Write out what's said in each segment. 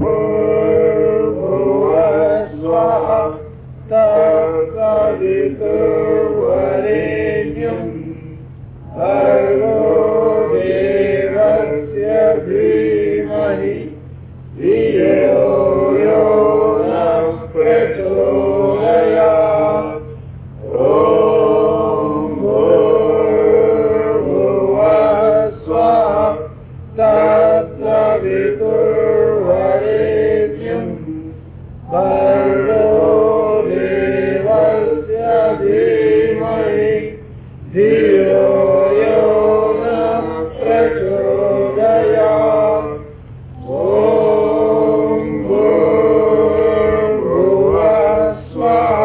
भुवस्वः तत्सवितुर्वरेण्यम् भर्गो देवस्य धीमहि धियो यो नः प्रचोदयात् ॐ भूर्भुवस्वः तत्सवितुर्वरेण्यम् भर्गो देवस्य धीमहि धियो यो नः प्रचोदयात् ॐ भूर्भुवस्वः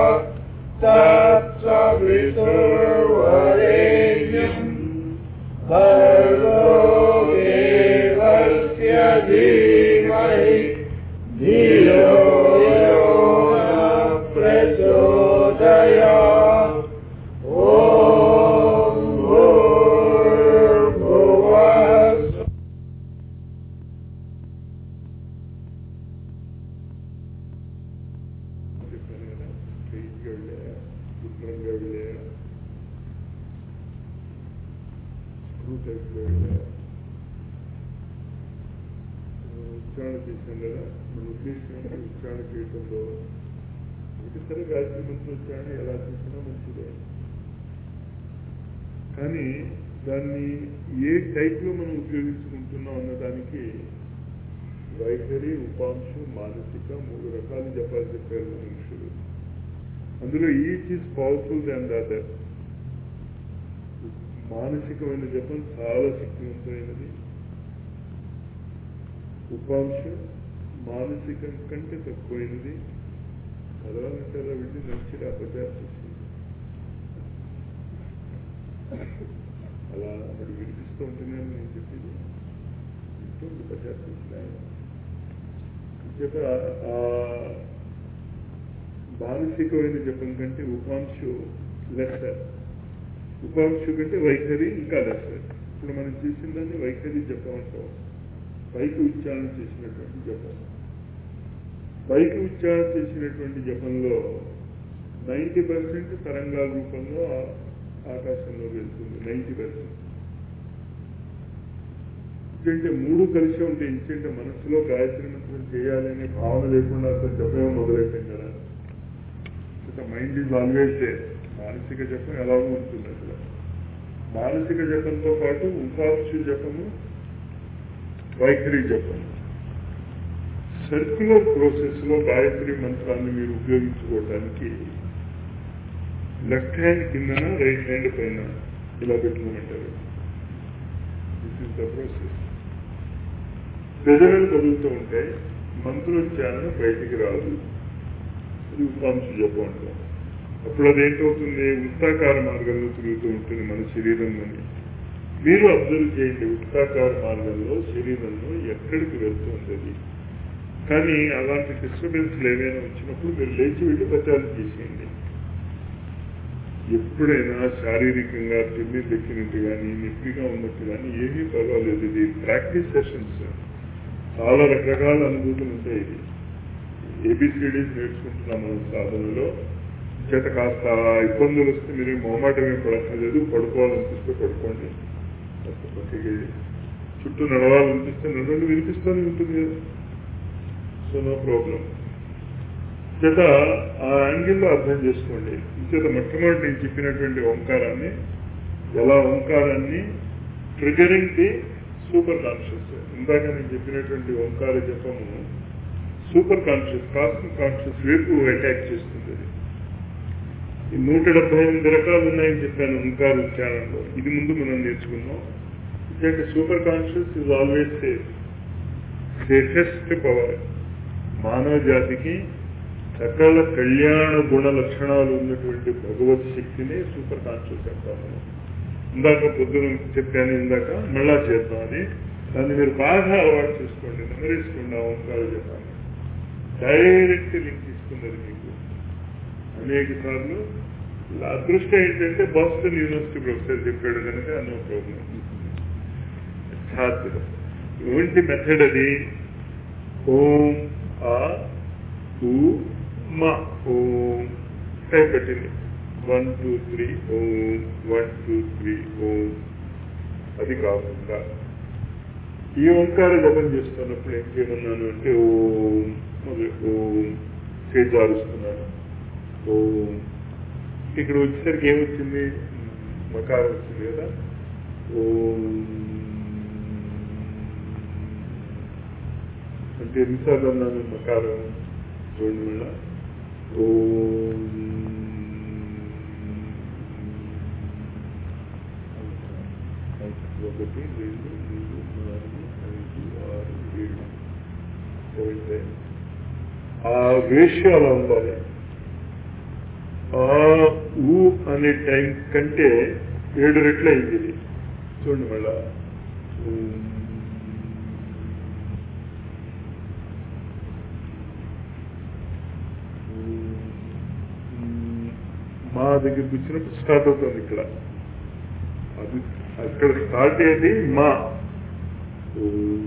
तत्सवितुर्वरेण्यम् भर्गो देवस्य धीमहि धियो यो नः प्रचोदयात् ॐ भूर्भुवस्वः చెప్పాను కదా స్ట్రైట్గా వెళ్ళాయా గుండ్రంగా వెళ్ళాయా స్క్రూ టైప్లో వెళ్ళాయా ఉచ్చారణ చేశాం కదా మన ఉద్దేశం ఏంటి ఉచ్చారణ చేయటంలో ఒకసారి గాయత్రి మంత్రి ఉచ్చారణ ఎలా చేసినా మంచిదే కానీ దాన్ని ఏ టైప్లో మనం ఉపయోగించుకుంటున్నాం అన్నదానికి వైఖరి ఉపాంశం మానసిక మూడు రకాల జపాలు చెప్పారు మనుషులు అందులో each is powerful than other మానసికమైన జపం చాలా శక్తివంతమైనది ఉపాంశం మానసికం కంటే తక్కువైనది చదవాలంటే అలా వెళ్ళి నడిచి రాకపోతే అలా మరి వినిపిస్తూ ఉంటున్నాను నేను చెప్పింది వింటుంది పచారు జప ఆ మానసికమైన జపం కంటే ఉపాంశు లెస్సర్ ఉపాంశు కంటే వైఖరి ఇంకా లెస్సర్ ఇప్పుడు మనం చేసిన దాన్ని వైఖరి జపం అంటాం పైకి ఉచ్చారణ చేసినటువంటి జపం పైకి ఉచ్చారణ చేసినటువంటి జపంలో నైంటీ పర్సెంట్ తరంగాల రూపంలో ఆ- ఆకాశంలో వెళ్తుంది నైంటీ పర్సెంట్ ఎందుకంటే మూడు కలిసి ఉంటే ఎందుకంటే మనసులో గాయత్రి మంత్రం చేయాలనే భావన లేకుండా అసలు జపం మొదలైపోయింది కదా మైండ్ ఈజ్ ఆల్వేస్ దే మానసిక జపం ఎలాగో ఉంటుంది అసలు మానసిక జపంతో పాటు ఉపాంశు జపము వైఖరి జపం సర్క్యులర్ ప్రాసెస్ లో గాయత్రి మంత్రాన్ని మీరు ఉపయోగించుకోవడానికి లెఫ్ట్ హ్యాండ్ కిందన రైట్ హ్యాండ్ పైన ఇలా పెట్టుకోమంటారు దిస్ ఇస్ ద ప్రాసెస్ పెదవులు కదులుతూ ఉంటే మంత్రోచ్చారణ బయటికి రాదు ఇది ఉపాంశు జపం అంటాం అప్పుడు అదేంటవుతుంది వృత్తాకార మార్గంలో తిరుగుతూ ఉంటుంది మన శరీరంలోని మీరు అబ్జర్వ్ చేయండి వృత్తాకార మార్గంలో శరీరంలో ఎక్కడికి వెళ్తుంది అది కానీ అలాంటి డిస్టర్బెన్స్ ఏవైనా వచ్చినప్పుడు మీరు లేచి వెళ్ళి ప్రచారం చేసేయండి ఎప్పుడైనా శారీరకంగా తిమ్మి దక్కినట్టు కానీ నొప్పిగా ఉన్నట్టు కానీ ఏమీ పర్వాలేదు ఇది ప్రాక్టీస్ సెషన్స్ చాలా రకరకాల అనుభూతులు ఉంటాయి ఇది ఏబిసిడీస్ నేర్చుకుంటున్నాం మనం సాధనలో చేత కాస్త ఇబ్బందులు వస్తే మీరు మొహమాటం ఏం పడక్కర్లేదు పడుకోవాలనిపిస్తే పడుకోండి కాస్త పక్కకి చుట్టూ నడవాలనిపిస్తే నడవండి వినిపిస్తూనే ఉంటుంది కదా సో నో ప్రాబ్లం చేత ఆ యాంగిల్లో అర్థం చేసుకోండి చేత మొట్టమొదటి నేను చెప్పినటువంటి ఓంకారాన్ని ఎలా ఓంకారాన్ని ట్రిగరింగ్ ది సూపర్ కాన్షియస్ ఇందాక నేను చెప్పినటువంటి ఓంకార జపము సూపర్ కాన్షియస్ కాస్మిక్ కాన్షియస్ వైపు అటాక్ చేస్తుంది అది ఈ నూట డెబ్బై ఎనిమిది రకాలు ఉన్నాయని చెప్పాను ఓంకార ఉచ్చారణలో ఇది ముందు మనం నేర్చుకున్నాం ఇక super conscious is always safe safest power మానవ జాతికి సకల కళ్యాణ గుణ లక్షణాలు ఉన్నటువంటి భగవత్ శక్తిని సూపర్ కాన్షియస్ అంటాం మనం ఇందాక పొద్దున చెప్పాను ఇందాక మళ్ళా చేద్దాం అది దాన్ని మీరు బాగా అలవాటు చేసుకోండి నెమరేసుకోండి ఆ ఓంకార చెప్పాను డైరెక్ట్ లింక్ ఇస్తున్నది మీకు అనేక సార్లు ఇలా అదృష్టం ఏంటంటే బాస్టన్ యూనివర్సిటీ ప్రొఫెసర్ చెప్పాడు కనుక నో ప్రాబ్లం సాధ్యం ఏంటి మెథడ్ అది ఓం ఊ మా ఓం టైం పెట్టింది one two three Om one two three Om అది కాకుండా ఈ ఓంకార జపం చేస్తున్నప్పుడు ఏం చేయమన్నాను అంటే ఓం మొదలు ఓం చేజారుస్తున్నాను ఓం ఇక్కడ వచ్చేసరికి ఏమొచ్చింది మకారం వచ్చింది కదా ఓం అంటే ఎన్నిసార్లు అన్నాను మకారం చూడండి మళ్ళా ఓం ఒకటి రెండు మూడు నాలుగు ఐదు ఆరు ఏడు సెవెన్ టైమ్స్ ఆ రేషియో అలా ఉండాలి ఆ ఊ అనే టైం కంటే ఏడు రెట్లు అయింది ఇది చూడండి మళ్ళా ఓం. ఓం. మా దగ్గరికి వచ్చినప్పుడు స్టార్ట్ అవుతుంది ఇక్కడ అది అక్కడ స్టార్ట్ అయ్యేది మా ఓం.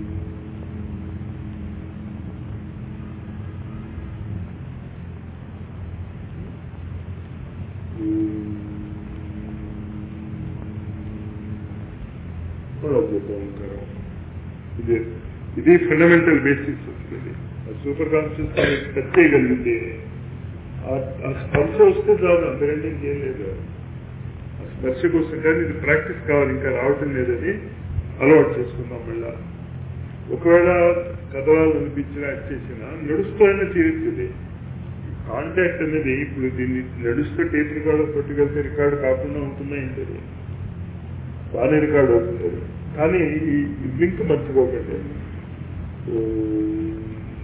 ఓంకారం ఇది ఇది ఫండమెంటల్ బేసిక్స్ వస్తుంది సూపర్ కాన్షియస్ టచ్ చేయగలిగితే ఆ- ఆ స్పర్శ వస్తే చాలు అంతకంటే ఇంకేం లేదు ఆ స్పర్శ కోసం కానీ ఇది ప్రాక్టీస్ కావాలి ఇంకా రావటం లేదని అలవాటు చేసుకుందాం మళ్ళా ఒకవేళ కదలాలు అనిపించినా అది చేసినా నడుస్తూ అయినా చేయొచ్చు కాంటాక్ట్ అనేది ఇప్పుడు దీన్ని నడుస్తూ టేప్ రికార్డు కొట్టుకెళ్తే రికార్డు కాకుండా ఉంటుందా ఏంటది బాగానే రికార్డు అవుతుంది అది. కానీ ఈ లింక్ మర్చిపోకండి ఓం.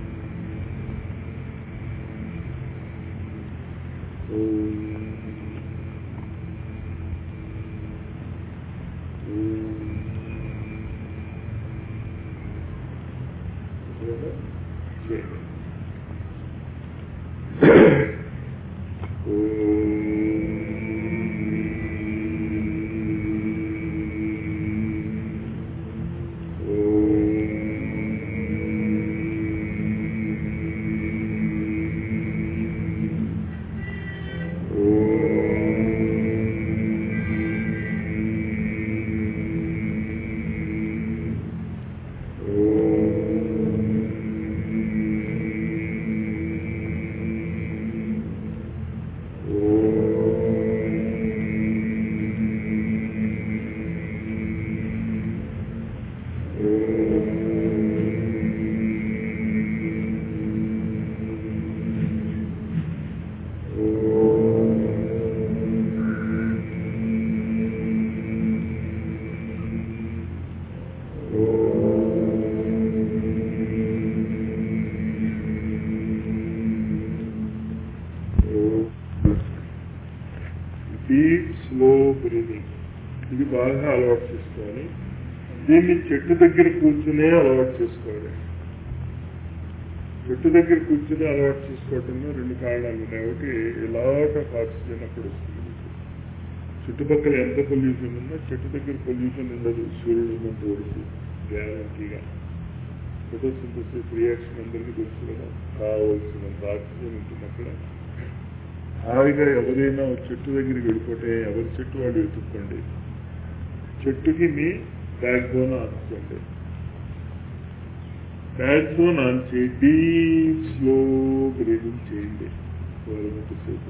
ఓం. ఓం. చేయండి. డీప్ స్లో బ్రీదింగ్ ఇది బాగా అలవాటు చేసుకోవాలి దీన్ని చెట్టు దగ్గర కూర్చునే అలవాటు చేసుకోవాలి చెట్టు దగ్గర కూర్చుని అలవాటు చేసుకోవటంలో రెండు కారణాలు ఉన్నాయి ఒకటి లాట్ ఆఫ్ ఆక్సిజన్ అప్పుడు వస్తుంది మీకు. చుట్టుపక్కల ఎంత పొల్యూషన్ ఉన్నా చెట్టు దగ్గర పొల్యూషన్ ఉండదు సూర్యుడు ముందు ఓడిసి గ్యారంటీగా ఫోటోసింథసిస్ రియాక్షన్ అందరికీ తెలుసు కదా కావలసినంత ఆక్సిజన్ ఉంటుంది అక్కడ హాయిగా ఎవరైనా ఒక చెట్టు దగ్గరికి వెళ్ళిపోతే ఎవరి చెట్టు వాళ్ళు వెతుక్కోండి చెట్టుకి మీ బ్యాక్ బోన్ ఆన్చండి బ్యాక్ బోన్ ఆన్ చేయి డీప్ స్లో బ్రీదింగ్ చేయండి సేపు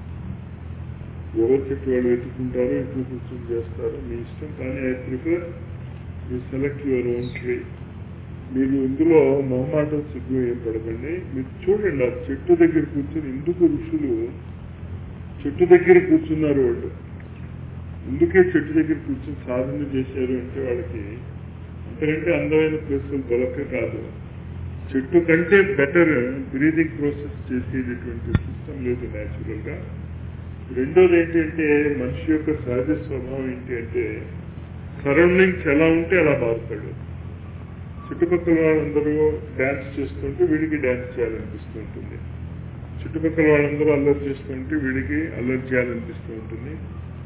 ఎవరి చెట్టు వాళ్ళు వెతుక్కుంటారో ఇంట్లో కూర్చొని చేస్తారో మీ ఇష్టం కానీ I prefer you select your own tree మీరు ఇందులో మొహమాటం సిగ్గు ఏం పడకండి మీరు చూడండి ఆ చెట్టు దగ్గర కూర్చొని ఎందుకు ఋషులు చెట్టు దగ్గర కూర్చున్నారు వాళ్ళు ఎందుకే చెట్టు దగ్గర కూర్చొని సాధన చేశారు అంటే వాళ్ళకి అంతకంటే అందమైన ప్లేసులు దొరక కాదు చెట్టు కంటే బెటర్ బ్రీదింగ్ ప్రాసెస్ చేసేటటువంటి సిస్టమ్ లేదు న్యాచురల్ గా రెండోది ఏంటంటే మనిషి యొక్క సహజ స్వభావం ఏంటి అంటే సరౌండింగ్స్ ఎలా ఉంటే అలా మారుతాడు చుట్టుపక్కల వాళ్ళందరూ డ్యాన్స్ చేస్తుంటే వీడికి డ్యాన్స్ చేయాలనిపిస్తూ ఉంటుంది చుట్టుపక్కల వాళ్ళందరూ అల్లరి చేస్తుంటే వీడికి అల్లరి చేయాలనిపిస్తూ ఉంటుంది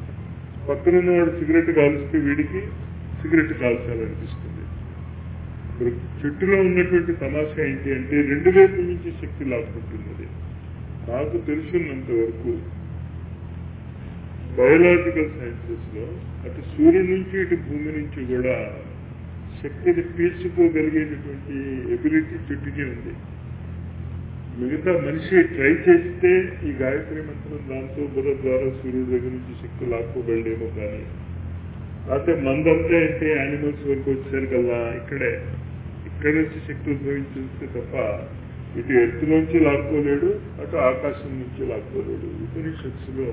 పక్కనున్న వాడు సిగరెట్ కాలుస్తే వీడికి సిగరెట్ కాల్చాలనిపిస్తుంది ఇప్పుడు చెట్టులో ఉన్నటువంటి తమాషా ఏంటి అంటే రెండు వైపుల నుంచి శక్తి లాక్కుంటుంది అది నాకు తెలిసినంత వరకు బయోలాజికల్ సైన్సెస్ లో అటు సూర్యుడి నుంచి ఇటు భూమి నుంచి కూడా శక్తిని పీల్చుకోగలిగేటటువంటి ఎబిలిటీ చెట్టుకి ఉంది మిగతా మనిషి ట్రై చేస్తే ఈ గాయత్రి మంత్రం దాంతో బుధ ద్వారా సూర్యుడి దగ్గర నుంచి శక్తి లాక్కోగలడేమో కానీ అయితే మందంతా అయితే యానిమల్స్ వరకు వచ్చారు కదా ఇక్కడే ఇక్కడ నుంచి శక్తి ఉద్భవించేస్తే తప్ప ఇటు ఎత్తు నుంచి లాక్కోలేడు అటు ఆకాశం నుంచి లాక్కోలేడు ఉపనిషత్స్ లో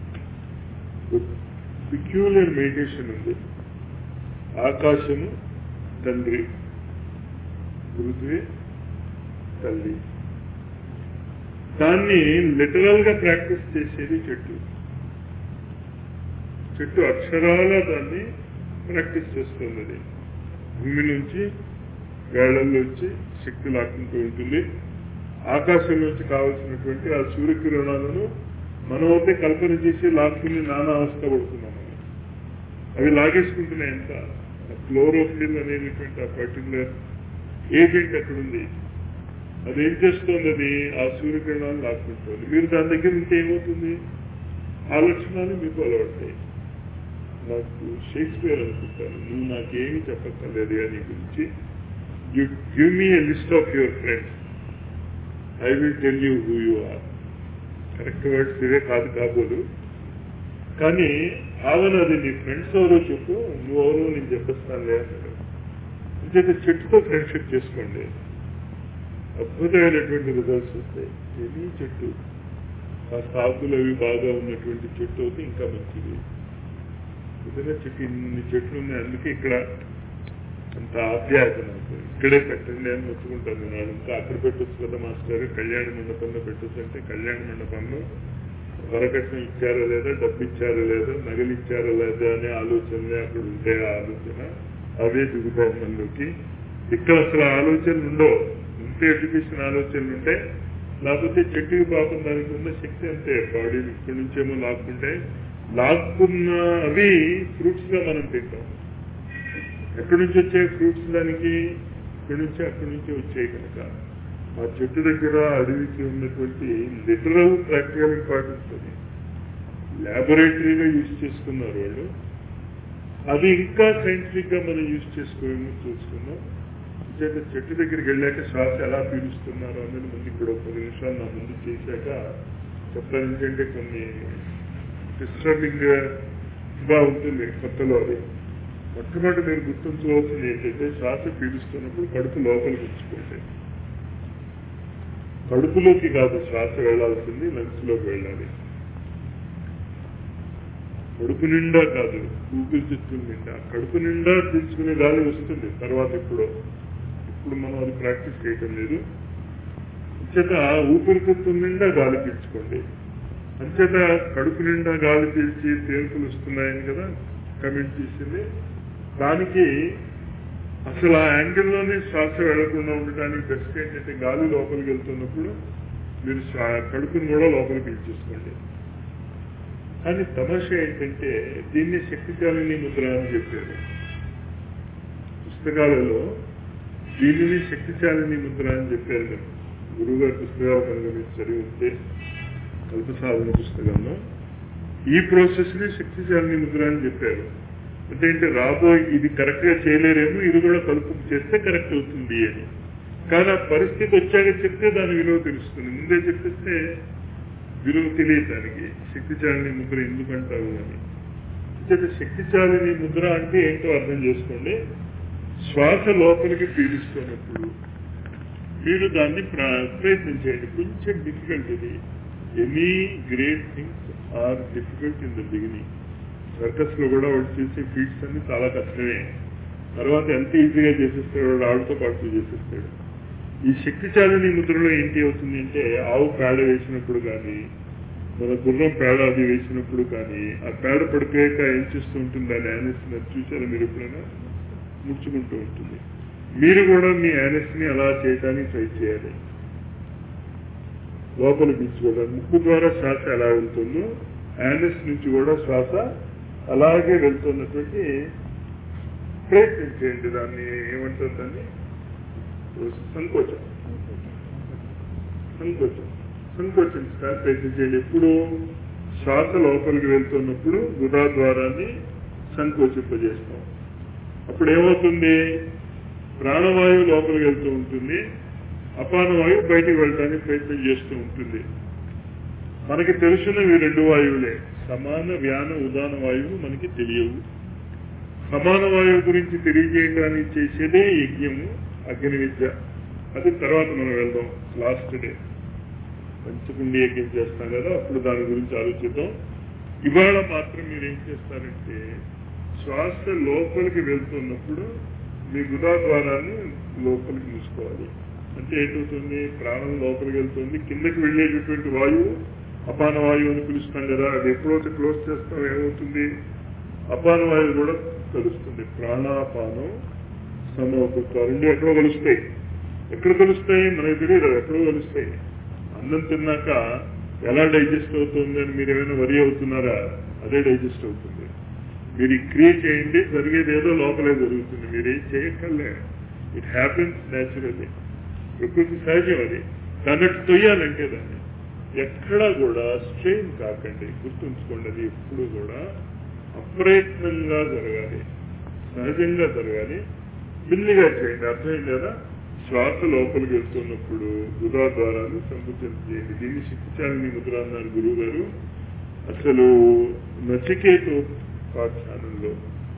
పిక్యూలర్ మెడిటేషన్ ఉంది ఆకాశము తండ్రి పృథ్వీ తల్లి దాన్ని లిటరల్ గా ప్రాక్టీస్ చేసేది చెట్టు చెట్టు అక్షరాల దాన్ని ప్రాక్టీస్ చేస్తుంది అది భూమి నుంచి వేళల్లో వచ్చి శక్తి లాక్కుంటూ ఉంటుంది ఆకాశం నుంచి కావలసినటువంటి ఆ సూర్యకిరణాలను మనం అయితే కల్పన చేసి లాక్కుని నానా అవస్థ పడుతున్నాం మనం అవి లాగేసుకుంటున్నాయి ఎంత క్లోరోఫిల్ అనేటువంటి ఆ పర్టికులర్ ఏజెంట్ అక్కడ ఉంది అదేం చేస్తుంది అది ఆ సూర్యకిరణాలు లాక్కుంటుంది మీరు దాని దగ్గర ఉంటే ఏమవుతుంది ఆ లక్షణాలు మీకు అలవడతాయి నాకు షేక్స్పియర్ అనుకుంటాను నువ్వు నాకేమి చెప్పక్కర్లేదు అని గురించి you give me a list of your friends I will tell you who you are correct words ఇవే కాదు కాబోలు కానీ ఆవన అది నీ ఫ్రెండ్స్ ఎవరో చెప్పు నువ్వెవరో నేను చెప్పేస్తానులే అన్నాడు అంచేత చెట్టుతో ఫ్రెండ్షిప్ చేసుకోండి అద్భుతమైనటువంటి రిజల్ట్స్ వస్తాయి ఎనీ చెట్టు ఆ సాగులు అవి బాగా ఉన్నటువంటి చెట్టు అయితే ఇంకా మంచిది ఏదైనా చెట్టు ఇన్ని చెట్లు ఉన్నాయి అందుకే ఇక్కడ అంత ఆప్యాయత నాకు ఇక్కడే పెట్టండి అని ఒప్పుకుంటాను నేను ఇంకా అక్కడ పెట్టొచ్చు కదా మాస్టర్ కళ్యాణ మండపంలో పెట్టొచ్చు అంటే కళ్యాణ మండపంలో వరకట్నం ఇచ్చారా లేదా డబ్బు ఇచ్చారా లేదా నగలు ఇచ్చారా లేదా అనే ఆలోచనలే అక్కడ ఉంటే ఆ ఆలోచన అవే దిగుతాయి మనలోకి ఇక్కడ అసలు ఆలోచనలు ఉండవు ఉంటే ఎడ్యుకేషన్ ఆలోచనలు ఉంటాయి లేకపోతే చెట్టుకి పాపం దానికి ఉన్న శక్తి అంతే బాడీ ఇక్కడి నుంచేమో లాక్కుంటే లాక్కున్న అవి ఫ్రూట్స్ గా మనం తింటాం ఎక్కడి నుంచి వచ్చే ఫ్రూట్స్ దానికి ఇక్కడి నుంచి అక్కడి నుంచి వచ్చాయి కనుక ఆ చెట్టు దగ్గర అడవికి ఉన్నటువంటి లిటరల్ ప్రాక్టికల్ ఇంపార్టెన్స్ అది ల్యాబొరేటరీగా యూజ్ చేసుకున్నారు వాళ్ళు అది ఇంకా సైంటిఫిక్ గా మనం యూజ్ చేసుకోమో చూసుకున్నాం చేత చెట్టు దగ్గరికి వెళ్ళాక శ్వాస ఎలా పీలుస్తున్నారు అనేది ముందు ఇక్కడ ఒక పది నిమిషాలు నా ముందు చేశాక చెప్తాను ఎందుకంటే కొన్ని డిస్టర్బింగ్ గా ఉంటుంది కొత్తలో అది మొట్టమొదటి మీరు గుర్తుంచుకోవాల్సింది ఏంటంటే శ్వాస పీలుస్తున్నప్పుడు కడుపు లోపలికి ఉంచుకోండి కడుపులోకి కాదు శ్వాస వెళ్లాల్సింది లంగ్స్ లోకి వెళ్ళాలి కడుపు నిండా కాదు ఊపిరితిత్తుల నిండా కడుపు నిండా పీల్చుకునే గాలి వస్తుంది తర్వాత ఎప్పుడో ఇప్పుడు మనం అది ప్రాక్టీస్ చేయటం లేదు అంచేత ఊపిరితిత్తుల నిండా గాలి పీల్చుకోండి అంచేత కడుపు నిండా గాలి పీల్చి తేలుపులు వస్తున్నాయని కదా కమెంట్ చేసింది దానికి అసలు ఆ యాంగిల్లోనే శ్వాస వెళ్లకుండా ఉండడానికి బెస్ట్ ఏంటంటే గాలి లోపలికి వెళ్తున్నప్పుడు మీరు శ్వా- కడుపుని కూడా లోపలికి పీల్చేసుకోండి కానీ తమాషా ఏంటంటే దీన్ని శక్తిశాలిని ముద్ర అని చెప్పారు పుస్తకాలలో దీనిని శక్తిశాలిని ముద్ర అని చెప్పారు కదా గురువు గారి పుస్తకాలు కనుక మీరు చదివి ఉంటే కల్ప సాధన పుస్తకంలో ఈ ప్రాసెస్ ని శక్తిశాలిని ముద్ర అని చెప్పారు అంటే ఏంటి రాబో ఇది కరెక్ట్ గా చేయలేరేమో ఇది కూడా కలుపు చేస్తే కరెక్ట్ అవుతుంది అని కానీ ఆ పరిస్థితి వచ్చాక చెప్తే దాని విలువ తెలుస్తుంది ముందే చెప్పేస్తే విలువ తెలియదు దానికి శక్తిచాలిని ముద్ర ఎందుకంటావు అని అంటే శక్తిచాలిని ముద్ర అంటే ఏంటో అర్థం చేసుకోండి శ్వాస లోపలికి పీలుస్తున్నప్పుడు మీరు దాన్ని ప్ర- ప్రయత్నం చేయండి కొంచెం డిఫికల్ట్ ఇది any great things are difficult in the beginning circus లో కూడా వాడు చేసే ఫీట్స్ అన్ని చాలా కష్టమే తర్వాత ఎంత ఈజీగా చేసేస్తాడు వాడు ఆవిడతో పాటు చేసేస్తాడు ఈ శక్తిచాలని ముద్రలో ఏంటి అవుతుంది అంటే ఆవు పేడ వేసినప్పుడు కానీ మన గుర్రం పేడ అది వేసినప్పుడు కానీ ఆ పేడ పడిపోయాక ఏం చేస్తూ ఉంటుంది దాని యానెస్ చూసారా మీరు ఎప్పుడైనా ముడుచుకుంటూ ఉంటుంది మీరు కూడా మీ యానెస్ ని అలా చేయడానికి ట్రై చేయాలి లోపల పీల్చుకోవడం ముక్కు ద్వారా శ్వాస ఎలా వెళ్తుందో యానెస్ నుంచి కూడా శ్వాస అలాగే వెళ్తున్నటువంటి ప్రయత్నం చేయండి దాన్ని ఏమంటారు దాన్ని సంకోచం సంకోచం సంకోచం సార్ ప్రయత్నం చేయండి ఎప్పుడు శ్వాస లోపలికి వెళ్తున్నప్పుడు గుదా ద్వారాన్ని సంకోచింపజేస్తాం అప్పుడు ఏమవుతుంది ప్రాణవాయువు లోపలికి వెళ్తూ ఉంటుంది అపానవాయువు బయటికి వెళ్ళడానికి ప్రయత్నం చేస్తూ ఉంటుంది మనకి తెలుసున్నవి రెండు వాయువులే సమాన వ్యాన ఉదాన వాయువు మనకి తెలియవు సమాన వాయువు గురించి తెలియజేయడానికి చేసేదే యజ్ఞము అగ్ని విద్య అది తర్వాత మనం వెళ్దాం లాస్ట్ డే పంచకుండి యజ్ఞం చేస్తాం కదా అప్పుడు దాని గురించి ఆలోచిద్దాం ఇవాళ మాత్రం మీరు ఏం చేస్తారంటే శ్వాస లోపలికి వెళ్తున్నప్పుడు మీ గుదా ద్వారాన్ని లోపలికి మూసుకోవాలి అంటే ఏంటవుతుంది ప్రాణం లోపలికి వెళ్తుంది కిందకి వెళ్ళేటటువంటి వాయువు అపాన వాయువు అని పిలుస్తాం కదా అది ఎప్పుడైతే క్లోజ్ చేస్తాం ఏమవుతుంది అపాన వాయువు కూడా కలుస్తుంది ప్రాణాపానం సమోకుత్వ రెండు ఎక్కడో కలుస్తాయి ఎక్కడ కలుస్తాయి మనకి తెలియదు ఎక్కడో కలుస్తాయి అన్నం తిన్నాక ఎలా డైజెస్ట్ అవుతుంది అని మీరు ఏమైనా వరి అవుతున్నారా అదే డైజెస్ట్ అవుతుంది మీరు ఈ క్రియ చేయండి జరిగేది ఏదో లోపలే జరుగుతుంది మీరు ఏం చేయక్కర్లే ఇట్ హ్యాపెన్స్ న్యాచురల్లీ ప్రకృతి సహజం అది దాన్ని తొయ్యాలంటే దాన్ని ఎక్కడా కూడా స్ట్రెయిన్ కాకండి గుర్తుంచుకోండి అది ఎప్పుడు కూడా అప్రయత్నంగా జరగాలి సహజంగా జరగాలి బిల్లిగా చేయండి అర్థమైంది కదా శ్వాస లోపలికి వెళ్తున్నప్పుడు గుదా ద్వారాన్ని సంకుచం చేయండి దీన్ని శక్తిచాలని ముద్ర అన్నారు గురువు గారు అసలు నచికేతు పాఠశాలలో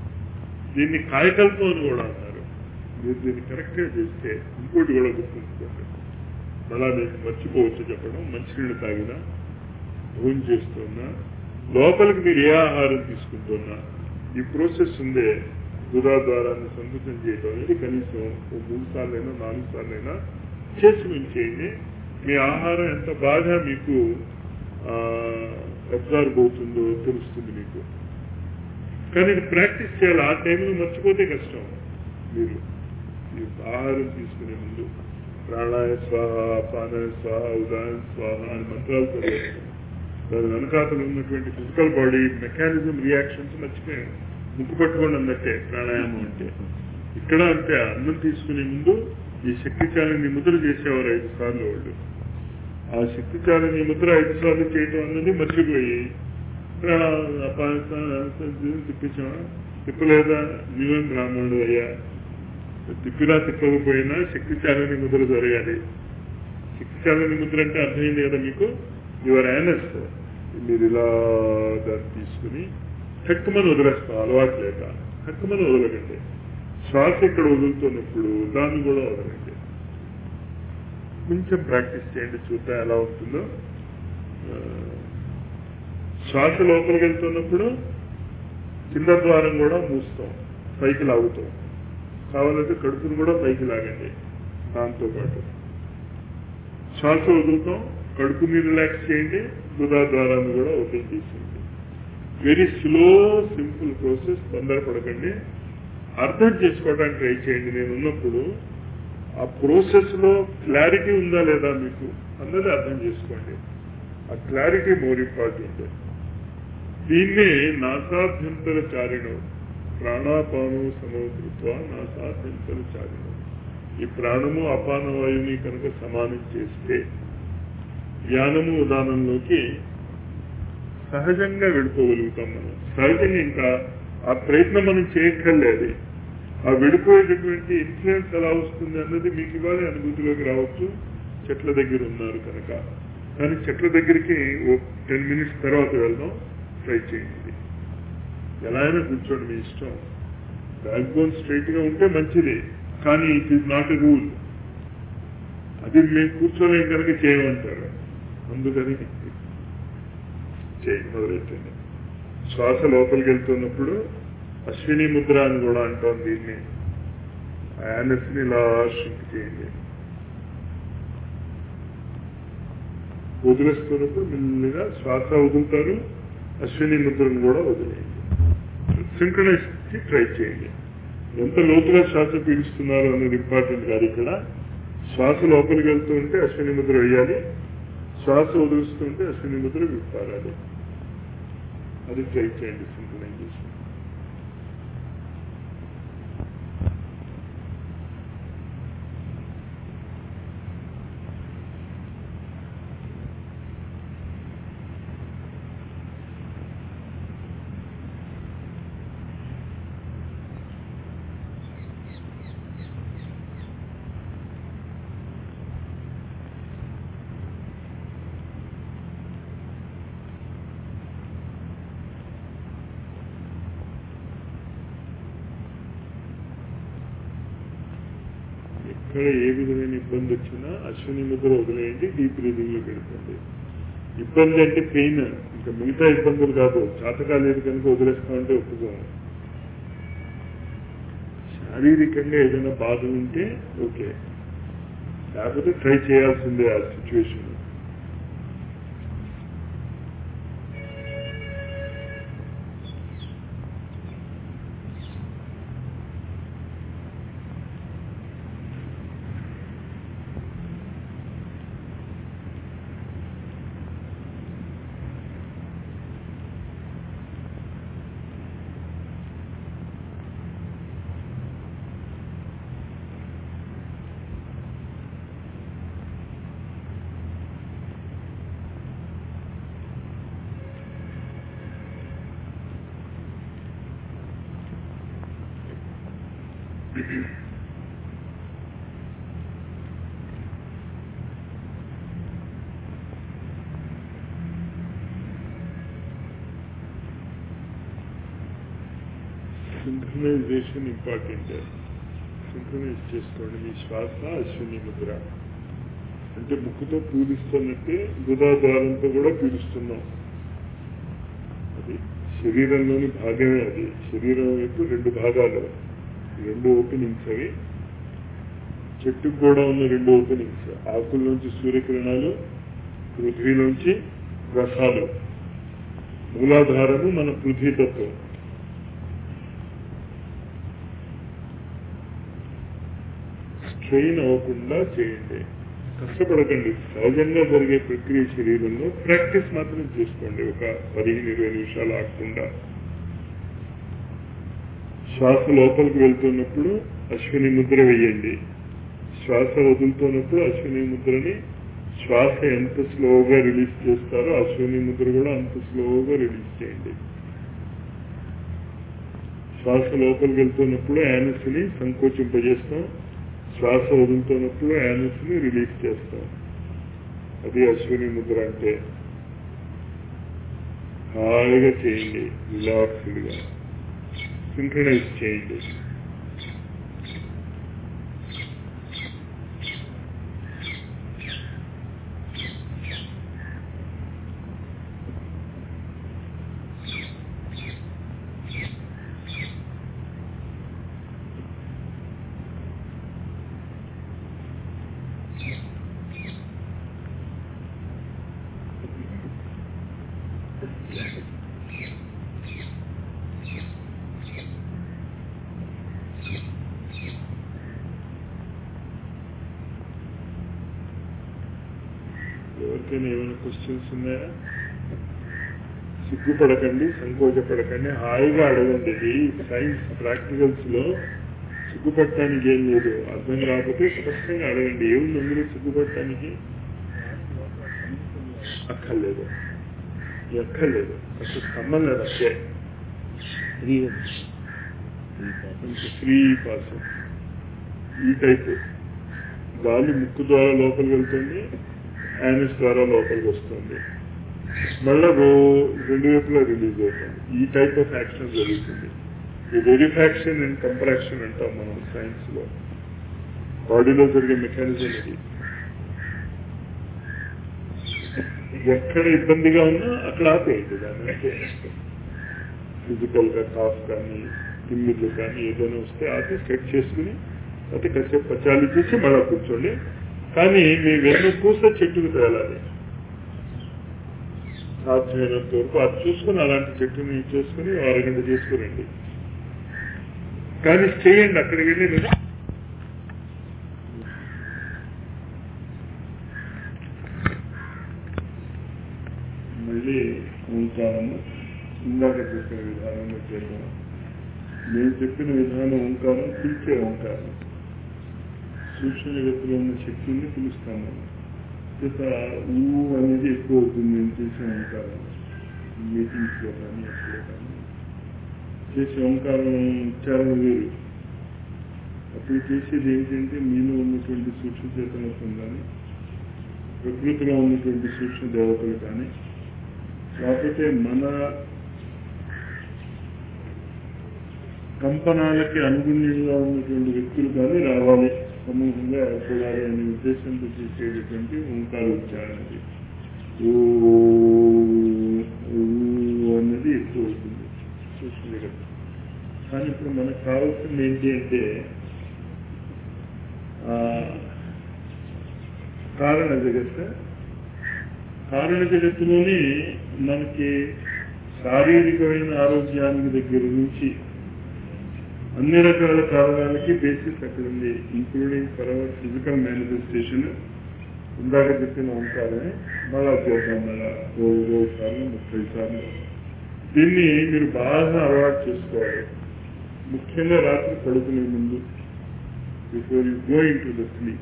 దీన్ని కాయకల్పం అని కూడా అన్నారు మీరు దీన్ని కరెక్ట్గా చేస్తే ఇంకోటి కూడా గుర్తుంచుకోండి మళ్ళా నేను మర్చిపోవచ్చు చెప్పడం మంచినీళ్ళు తాగినా భోజనం చేస్తున్నా లోపలికి మీరు ఏ ఆహారం తీసుకుంటున్నా ఈ ప్రాసెస్ ఉందే గుదా ద్వారాన్ని సంకుచం చేయడం అనేది కనీసం ఓ మూడు సార్లైనా నాలుగు సార్లైనా చేసి మీరు చేయండి మీ ఆహారం ఎంత బాగా మీకు అబ్జర్వ్ అవుతుందో తెలుస్తుంది మీకు కానీ ఇది ప్రాక్టీస్ చేయాలి ఆ టైంలో మర్చిపోతే కష్టం మీరు ఈ ఆహారం తీసుకునే ముందు ప్రాణాయ స్వాహ పానాయ స్వాహ ఉదాయ స్వాహ అని మంత్రాలు చదివేస్తాం దాని వెనకాతలు ఉన్నటువంటి ఫిజికల్ బాడీ మెకానిజం రియాక్షన్స్ మర్చిపోయాను ముక్కు పట్టుకోండి అన్నట్టే ప్రాణాయామం అంటే ఇక్కడ అంటే అన్నం తీసుకునే ముందు ఈ శక్తిచాలని ముద్ర చేసేవారు ఐదు సార్లు వాళ్ళు ఆ శక్తిచాలని ముద్ర ఐదు సార్లు చేయటం అన్నది మర్చిపోయి తిప్పించామా తిప్పలేదా నీవేం బ్రాహ్మణుడు అయ్యా తిప్పినా తిప్పకపోయినా శక్తిచాలని ముద్ర జరగాలి శక్తిచాలని ముద్ర అంటే అర్థమైంది కదా మీకు యువర్ యానస్ మీరు ఇలా దాన్ని తీసుకుని హక్కుమని వదిలేస్తాం అలవాటు లేక హక్కుమని వదలకండి శ్వాస ఇక్కడ వదులుతున్నప్పుడు దాన్ని కూడా వదలండి కొంచెం ప్రాక్టీస్ చేయండి చూద్దాం ఎలా ఉంటుందో శ్వాస లోపలికి వెళ్తున్నప్పుడు కింద ద్వారం కూడా మూస్తాం పైకి లాగుతాం కావాలంటే కడుపును కూడా పైకి లాగండి దాంతో పాటు శ్వాస వదులుతాం కడుపుని రిలాక్స్ చేయండి బుధా ద్వారాన్ని కూడా ఓపెన్ చేసేయండి వెరీ స్లో సింపుల్ ప్రాసెస్ తొందరపడకండి అర్థం చేసుకోవడానికి ట్రై చేయండి నేను ఉన్నప్పుడు ఆ ప్రాసెస్ లో క్లారిటీ ఉందా లేదా మీకు అన్నది అర్థం చేసుకోండి ఆ క్లారిటీ మోర్ ఇంపార్టెంట్ దీన్నే నాసాభ్యంతర చారిణం ప్రాణాపానం సమకృత్వ నాసాభ్యంతర చారిణం ఈ ప్రాణము అపాన వాయువుని కనుక సమానం చేస్తే జ్ఞానము ఉదానంలోకి సహజంగా వెళ్ళిపోగలుగుతాం మనం సహజంగా ఇంకా ఆ ప్రయత్నం మనం చేయక్కర్లేదు ఆ వెళ్ళిపోయేటటువంటి ఇన్ఫ్లుయెన్స్ ఎలా వస్తుంది అన్నది మీకు ఇవాళ అనుభూతిలోకి రావచ్చు చెట్ల దగ్గర ఉన్నారు కనుక కానీ చెట్ల దగ్గరికి ఓ టెన్ మినిట్స్ తర్వాత వెళ్దాం ట్రై చేయండి ఎలా అయినా కూర్చోండి మీ ఇష్టం బ్యాక్ బోన్ స్ట్రైట్ గా ఉంటే మంచిది కానీ it is not a rule అది మేము కూర్చోలేం కనుక చేయమంటారు అందుకని చేయి మొదలెట్టండి శ్వాస లోపలికి వెళ్తున్నప్పుడు అశ్విని ముద్ర అని కూడా అంటాం దీన్ని యానస్ ని ఇలా షింక్ చేయండి వదిలేస్తున్నప్పుడు మెల్లిగా శ్వాస వదులుతారు అశ్విని ముద్రను కూడా వదిలేయండి సింక్రనైజ్ ట్రై చేయండి ఎంత లోతుగా శ్వాస పీడిస్తున్నారు అనేది ఇంపార్టెంట్ కాదు ఇక్కడ శ్వాస లోపలికి వెళ్తూ ఉంటే అశ్విని ముద్ర వేయాలి శ్వాస వదులుస్తుంటే అశ్విని ముద్ర విప్పారాలి అది ట్రై చేయండి సింక్రనైజేషన్ ఎక్కడ ఏ విధమైన ఇబ్బంది వచ్చినా అశ్విని ముద్ర వదిలేయండి డీప్ బ్రీదింగ్ లో పెడుతుంది ఇబ్బంది అంటే పెయిన్ ఇంకా మిగతా ఇబ్బందులు కాదు చాతకాలేదు కనుక వదిలేస్తామంటే ఒప్పుకోము శారీరకంగా ఏదైనా బాధ ఉంటే ఓకే లేకపోతే ట్రై చేయాల్సిందే ఆ సిచ్యువేషన్ సింక్రనైజేషన్ ఇంపార్టెంట్ సింక్రనైజ్ చేసుకోండి మీ శ్వాస అశ్విని ముద్ర అంటే ముక్కుతో పీలుస్తున్నట్టే గుదాద్వారంతో కూడా పీలుస్తున్నాం అది శరీరంలోని భాగమే అది శరీరం వైపు రెండు భాగాలు రెండు ఓపెనింగ్స్ అవి చెట్టుకు కూడా ఉన్న రెండు ఓపెనింగ్స్ ఆకుల్లోంచి సూర్యకిరణాలు పృథ్వీలోంచి రసాలు మూలాధారము మన పృథ్వీతత్వం స్ట్రెయిన్ అవ్వకుండా చేయండి కష్టపడకండి సహజంగా జరిగే ప్రక్రియ శరీరంలో ప్రాక్టీస్ మాత్రం చేసుకోండి ఒక పదిహేను ఇరవై నిమిషాలు ఆగకుండా శ్వాస లోపలికి వెళ్తున్నప్పుడు అశ్విని ముద్ర వేయండి శ్వాస వదులుతున్నప్పుడు అశ్విని ముద్రని శ్వాస ఎంత స్లోగా రిలీజ్ చేస్తారో అశ్విని ముద్ర కూడా అంత స్లోగా రిలీజ్ చేయండి శ్వాస లోపలికి వెళ్తున్నప్పుడు యానస్ని సంకోచింపజేస్తాం శ్వాస వదులుతున్నప్పుడు యానస్ ని రిలీజ్ చేస్తాం అది అశ్విని ముద్ర అంటే హాయిగా చేయండి రిలాక్స్డ్ గా సింక్రనైజ్ చేయండి ఎవరికైనా ఏమైనా క్వశ్చన్స్ ఉన్నాయా సిగ్గుపడకండి సంకోచపడకండి హాయిగా అడగండి ఇది సైన్స్ ప్రాక్టికల్స్ లో సిగ్గుపడటానికి ఏం లేదు అర్థం కాకపోతే స్పష్టంగా అడగండి ఏముంది అందులో సిగ్గుపడటానికి అక్కర్లేదు ఎక్కర్లేదు అసలు సంబంధం లేదు అదే ఫ్రీ పాస్ ఈ టైప్ గాలి ముక్కు ద్వారా లోపలికి వెళ్తుంది యానిస్ ద్వారా లోపలికి వస్తుంది మళ్ళా రో రెండు వైపులా రిలీజ్ అవుతుంది ఈ టైప్ ఆఫ్ యాక్షన్ జరుగుతుంది ఈ వెరిఫాక్షన్ అండ్ కంపరాక్షన్ అంటాం మనం సైన్స్ లో బాడీలో జరిగే మెకానిజం ఇది ఎక్కడ ఇబ్బందిగా ఉన్నా అక్కడ ఆపేయండి దాన్ని అంటే ఫిజికల్ గా కాఫ్ కానీ తిమ్మిళ్ళు కానీ ఏదైనా వస్తే ఆపి సెట్ చేసుకుని అయితే కాసేపు పచాలి చేసి మళ్ళా కూర్చోండి కానీ మీ వెన్ను పూస చెట్టుకు తేలాలి సాధ్యమైనంత వరకు అది చూసుకుని అలాంటి చెట్టుని చేసుకుని అరగంట చేసుకురండి కానీ చేయండి అక్కడికి వెళ్ళి మీరు మళ్ళీ ఓంకారము ఇందాక చెప్పిన విధానంలో చేద్దాం నేను చెప్పిన విధానం ఓంకారం పిలిచే ఓంకారం సూక్ష్మ జగత్తులో ఉన్న శక్తుల్ని పిలుస్తాను చేత ఊ అనేది ఎక్కువ అవుతుంది నేను చేసే ఓంకారం మీటింగ్స్ లో కానీ ఎక్కడో కానీ చేసే ఓంకారం ఉచ్చారణ వేరు అప్పుడు చేసేది ఏంటంటే మీలో ఉన్నటువంటి సూక్ష్మ చేతనత్వం కానీ ప్రకృతిలో ఉన్నటువంటి సూక్ష్మ దేవతలు కానీ లేకపోతే మన కంపనాలకి అనుగుణ్యంగా ఉన్నటువంటి వ్యక్తులు కానీ రావాలి సమూహంగా ఏర్పడాలి అనే ఉద్దేశంతో చేసేటటువంటి ఓంకార ఉచ్చారణ ఇది. ఊ ఊ అన్నది ఎక్కువ అవుతుంది చూస్తుంది కదా కానీ ఇప్పుడు మనకు కావాల్సింది ఏంటి అంటే ఆ, కారణ జగత్ కారణ జగత్తులోని మనకి శారీరకమైన ఆరోగ్యానికి దగ్గర నుంచి అన్ని రకాల కారణాలకి బేసిస్ అక్కడ ఉంది including for our physical manifestation ఇందాక చెప్పిన ఓంకారమే మళ్ళా చేద్దాం మళ్ళా ఓ ఇరవై సార్లు ముప్పై సార్లు దీన్ని మీరు బాగా అలవాటు చేసుకోవాలి ముఖ్యంగా రాత్రి పడుకునే ముందు before you going to the sleep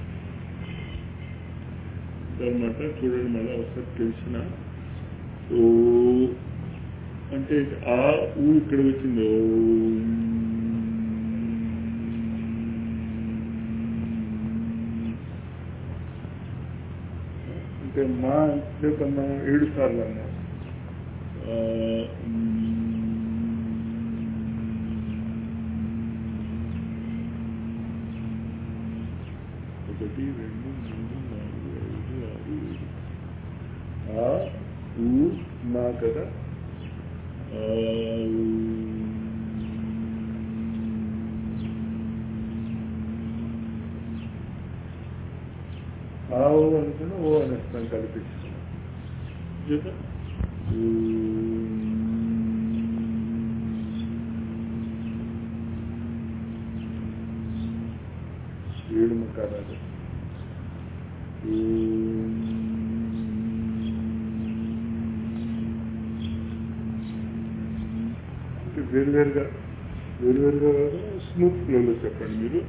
అనమాట చూడండి మళ్ళీ ఒకసారి తెలిసిన ఓ అంటే ఆ ఊ ఇక్కడ వచ్చింది ఓ అంటే మా సేపు అన్నా ఏడు సార్లు అన్నా ఆ, ఒకటి రెండు మూడు నాలుగు ఐదు ఆరు ఏడు ఆ ఊ నా కదా ఆ, ఊ. ఆ ఓ అనుకున్న ఓ అనేస్తాం కల్పించుకున్నాం చేద్దాం ఏడు ముఖాలు అంటే వేరువేరుగా వేరువేరుగా స్మూత్ ఫ్లోలో చెప్పండి మీరు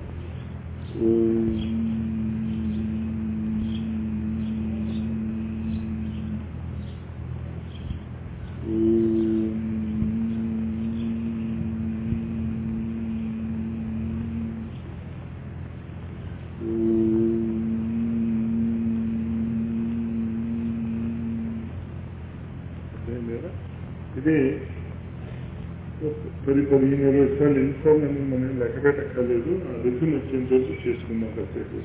అర్థమైందా? ఇది పది పదిహేను ఇరవై సార్లు ఎన్నిసార్లు అని మనం లెక్క పెట్టక్కర్లేదు ఆ రుచిని వచ్చేంత వరకు చేసుకుందాం కాసేపు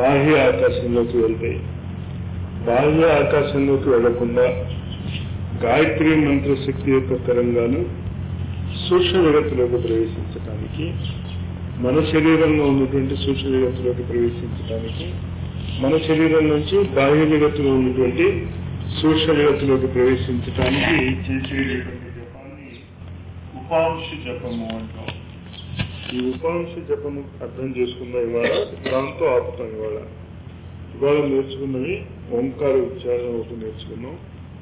బాహ్య ఆకాశంలోకి వెళ్తాయి బాహ్య ఆకాశంలోకి వెళ్లకుండా గాయత్రి మంత్ర శక్తి యొక్క తరంగాలు సూక్ష్మ జగత్తులోకి ప్రవేశించడానికి మన శరీరంలో ఉన్నటువంటి సూక్ష్మ జగత్తులోకి ప్రవేశించడానికి మన శరీరం నుంచి బాహ్య జగత్తులో ఉన్నటువంటి సూక్ష్మ జగత్తులోకి ప్రవేశించడానికి చేసేటువంటి జపాన్ని ఉపాంశ జపము అంటాం ఈ ఉపాంశ జపము అర్థం చేసుకున్న ఇవాళ దాంతో ఆపుతాం ఇవాళ ఇవాళ నేర్చుకున్నవి ఓంకార ఉచ్చారణ ఒకటి నేర్చుకున్నాం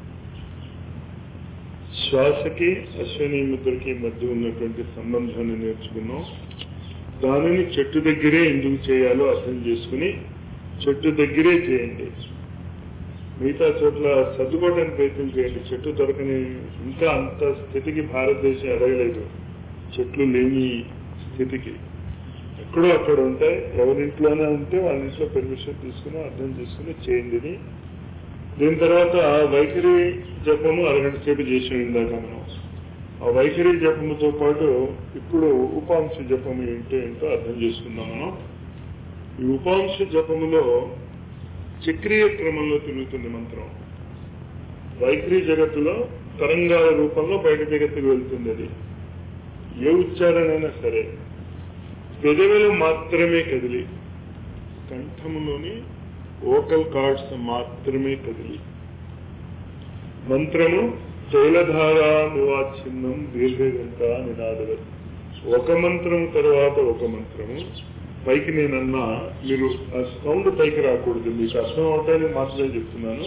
శ్వాసకి అశ్వని ముద్రకి మధ్య ఉన్నటువంటి సంబంధాన్ని నేర్చుకున్నాం దానిని చెట్టు దగ్గరే ఎందుకు చేయాలో అర్థం చేసుకుని చెట్టు దగ్గరే చేయండి మిగతా చోట్ల సర్దుకోవడానికి ప్రయత్నం చేయండి చెట్టు దొరకని ఇంకా అంత స్థితికి భారతదేశం ఎదగలేదు చెట్లు లేని స్థితికి ఎక్కడో అక్కడ ఉంటాయి ఎవరింట్లోనే ఉంటే వాళ్ళ ఇంట్లో పెర్మిషన్ తీసుకుని అర్థం చేసుకుని చేయండి దీని తర్వాత వైఖరి జపము అరగంట సేపు చేసి ఇందాక మనం ఆ వైఖరి జపముతో పాటు ఇప్పుడు ఉపాంశ జపము ఏంటో ఏంటో అర్థం చేసుకుందాం మనం ఈ ఉపాంశ జపములో చక్రీయ క్రమంలో తిరుగుతుంది మంత్రం వైఖరి జగత్తులో తరంగాల రూపంలో బయట జగత్తుకు వెళ్తుంది అది ఏ ఉచ్చారణైనా సరే పెదవులు మాత్రమే కదిలి కంఠములోని ఓకల్ కార్డ్స్ మాత్రమే కదిలి మంత్రము తైలధారా నివాచ్ఛిన్నం దీర్ఘగంట నినాదలు ఒక మంత్రము తర్వాత ఒక మంత్రము పైకి నేనన్నా మీరు ఆ సౌండ్ పైకి రాకూడదు మీకు అర్థం అవటానికి మాత్రమే చెప్తున్నాను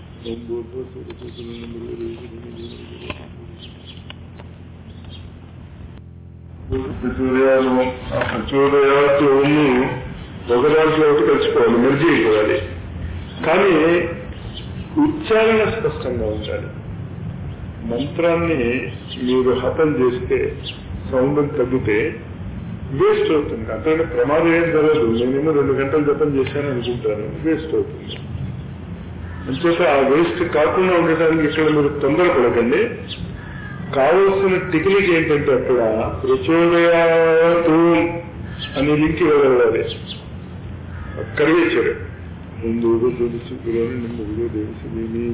ప్రచోదయాలు ఒక దాంట్లో ఒకటి కలిసిపోవాలి మెర్జీ అయిపోవాలి కానీ ఉచ్చారణ స్పష్టంగా ఉండాలి మంత్రాన్ని మీరు హతం చేస్తే సౌండ్ తగ్గితే వేస్ట్ అవుతుంది అంతకంటే ప్రమాదం ఏం జరగదు నేనేమో రెండు గంటలు జపం చేశాను అనుకుంటాను వేస్ట్ అవుతుంది అంచేత ఆ వేస్ట్ కాకుండా ఉండటానికి ఇక్కడ మీరు తొందరపడకండి కావలసిన టెక్నిక్ ఏంటంటే అక్కడ ప్రచోదయాతు అనే లింక్ ఇవ్వగలగాలి కరివేశారు ముందు తెలుసు ముందు తెలుసు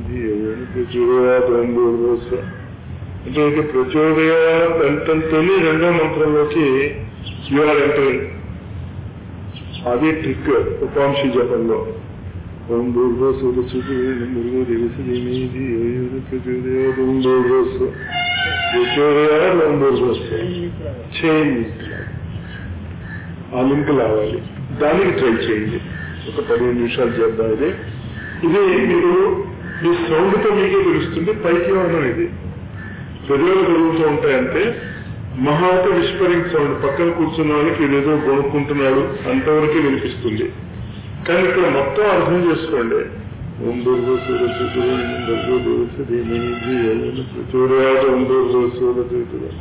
ప్రచోదయాతు అంటే ఇది ప్రచోదయాత్ అంతంతోనే రెండో మంత్రంలోకి యూఆర్ ఎంటరింగ్ అది ట్రిక్ ఉపాంశి జపంలో ఓం దూర్గో సూర్య చూపు మురుగు దేవసి దేమీది ప్రచోదయాత్ ఓం దూర్గోస్ ప్రచోదయాత్ ఓం దూర్గోస్ చేంజ్ ఆ లింక్ రావాలి దానికి ట్రై చేయండి ఒక పదిహేను నిమిషాలు చేద్దాం ఇది ఇది మీరు మీ సౌండ్తో మీకే తెలుస్తుంది పైకి ఉండడం ఇది పెదవులు కలుగుతూ ఉంటాయంటే మహాత విస్పరింగ్ సౌండ్ పక్కన కూర్చున్న వాళ్ళకి ఇదేదో కొనుక్కుంటున్నాడు అంతవరకు వినిపిస్తుంది కానీ ఇక్కడ మొత్తం అర్థం చేసుకోండి ఓం దుర్గో సూర్య చూతులు దుర్గో దేవసి ప్రచోదయాలు ఓం దుర్గో సూర్య చూతులు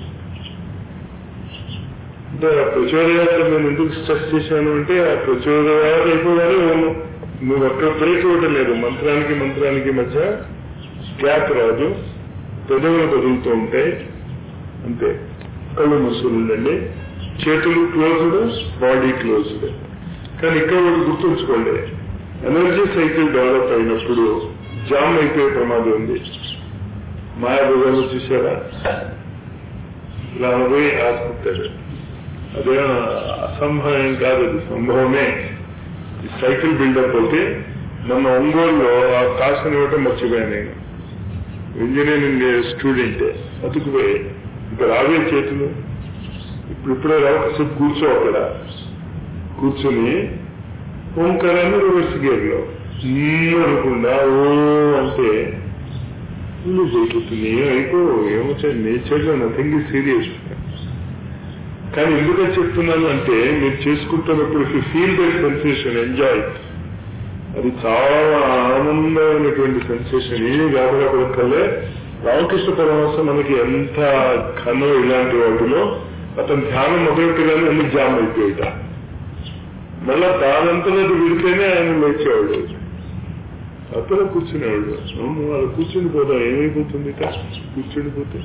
అంటే ఆ ప్రచోదయాత్ర నేను ఎందుకు స్ట్రెస్ చేశాను అంటే ఆ ప్రచోదయాలు అయిపోగానే ఓం నువ్వు అక్కడ బ్రేక్ ఇవ్వటం లేదు మంత్రానికి మంత్రానికి మధ్య గ్యాప్ రాదు పెదవులు కదులుతూ ఉంటాయి అంతే కళ్ళు మూసుకుందండి చేతులు క్లోజ్డ్ బాడీ క్లోజ్డ్ కానీ ఇక్కడ ఒకటి గుర్తుంచుకోండి ఎనర్జీ సైకిల్ డెవలప్ అయినప్పుడు జామ్ అయిపోయే ప్రమాదం ఉంది మాయాభోగాలు చూసారా ఇలా పోయి ఆసుకుంటాడు అదే అసంభవం కాదు అది సంభవమే ఈ సైకిల్ బిల్డప్ అయితే నన్న ఒంగోలులో ఆ కాసుని ఇవ్వటం మర్చిపోయాను నేను ఇంజనీరింగ్ స్టూడెంట్ బతుకుపోయి ఇక రావే చేతులు ఇప్పుడు ఇప్పుడే రావకసేపు కూర్చో అక్కడ కూర్చొని ఓంకారాన్ని రివర్స్ గేర్ లో అనుకుండా ఓ అంటే లూజ్ అయిపోతుంది అయిపో ఏమొచ్చా నేచర్ లో నథింగ్ ఇస్ సీరియస్ కానీ ఎందుకని చెప్తున్నాను అంటే మీరు చేసుకుంటున్నప్పుడు ఫీల్ దట్ సెన్సేషన్ ఎంజాయ్ అది చాలా ఆనందమైనటువంటి సెన్సేషన్ ఏమి గాబరాపడక్కర్లే రామకృష్ణ పరమహంస మనకి ఎంత ఘనం ఇలాంటి వాటిలో అతను ధ్యానం మొదలెట్టగానే అన్ని జామ్ అయిపోయాట మళ్ళా దానంతలో అది విడితేనే ఆయన లేచేవాడు అతను కూర్చునేవాడు అవును వాళ్ళు కూర్చుని పోదాం ఏమైపోతుంది ఇక కూర్చుని పోతే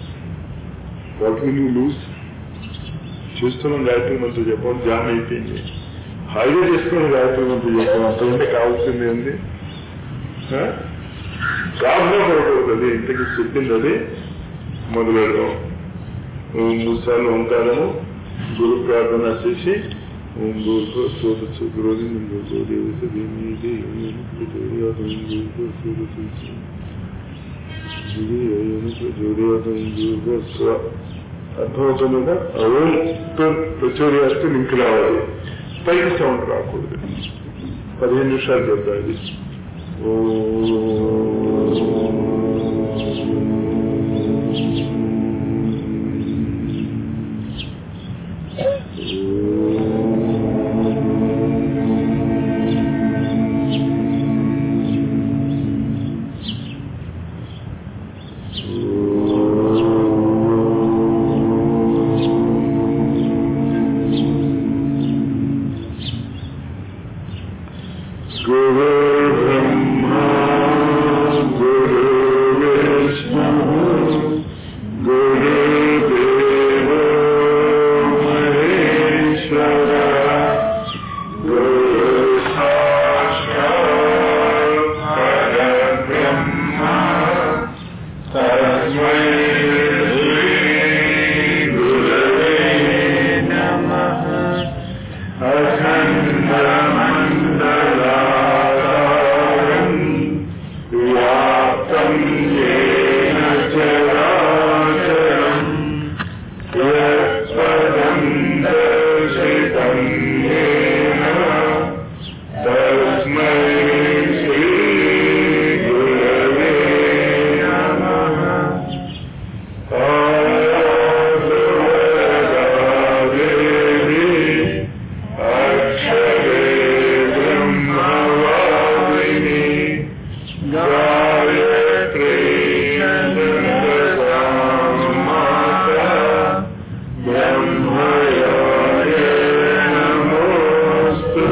వాట్ విల్ యూ లూజ్ చేస్తున్నాం గాయత్రి మంత్రం చెప్పడం జామ్ అయిపోయింది హాయిగా చేసుకుని గాయత్రి మంత్రి చేస్తాం అంతకంటే కావాల్సింది ఏంది కాకుండా పడకూడదు ఇంతకి చెప్పింది అది మొదలు పెడదాం మూడు సార్లు ఓంకారము గురు ప్రార్థన చేసి ఓం గురు సోద శుక్రోజు అర్థమవుతుంది కదా ఓం ప్రచోర్యాస్తే లింక్ రావాలి పైకి సౌండ్ రాకూడదు పదిహేను నిమిషాలు చెప్తాది गुरुर्ब्रह्मा गुरुर्विष्णुः गुरुदेवो महेश्वरः गुरुसाक्षात् परब्रह्म तस्मै श्रीगुरवे नमः अखण्डमण्डलाकारम् व्याप्तम् येन चराचरम् यत्पदम् दर्शितम् येन तस्मै श्रीगुरवे नमः आराधनादेवी अक्षरे ब्रह्मवादिनी गायत्री माता ब्रह्मयाय नमोऽस्तु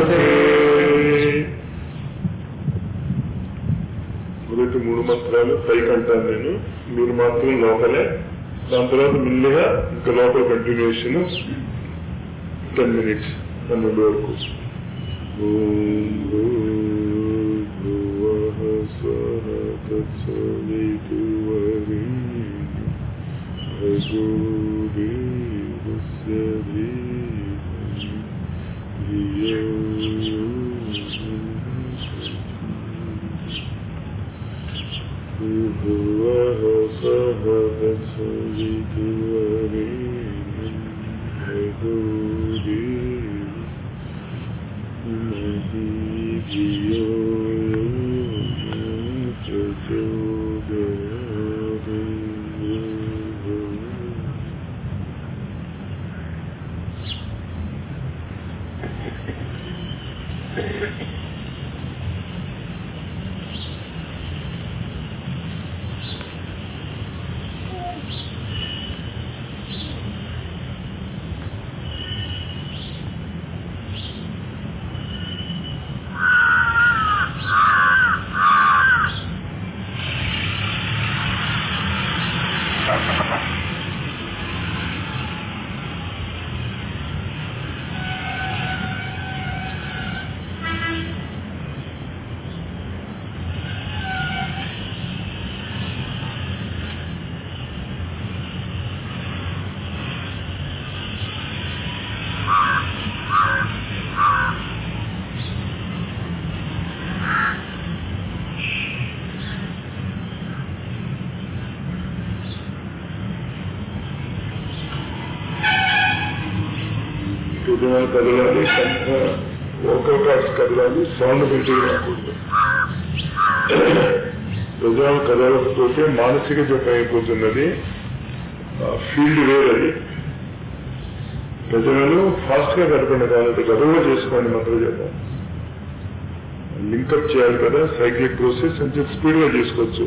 మొదటి మూడు మంత్రాలు పైకి అంటాను నేను మీరు మాత్రం లోపలే దాని తర్వాత మెల్లిగా ఇంకా లోపల కంటిన్యూషన్ టెన్ మినిట్స్ పన్నెండు వరకు ఓం భూర్భువః స్వః తత్సవితుర్వరేణ్యం భర్గో దేవస్య ధీమహి ధియో యో భువః సహ తత్సవితుర్వరేణ్యం భర్గో దేవస్య ధియో యో ప్రచోదయాత్ హృదయం కదలాలి కంఠ ఓకల్ కార్డ్స్ కదలాలి సౌండ్ బయటికి రాకూడదు హృదయం కదలకపోతే మానసిక జపం అయిపోతున్నది ఫీల్డ్ వేరది ప్రజలను ఫాస్ట్ గా గడపండి కాబట్టి గడువుగా చేసుకోండి మంత్ర జపం లింకప్ చేయాలి కదా సైక్లిక్ ప్రాసెస్ అని చెప్పి స్పీడ్ గా చేసుకోవచ్చు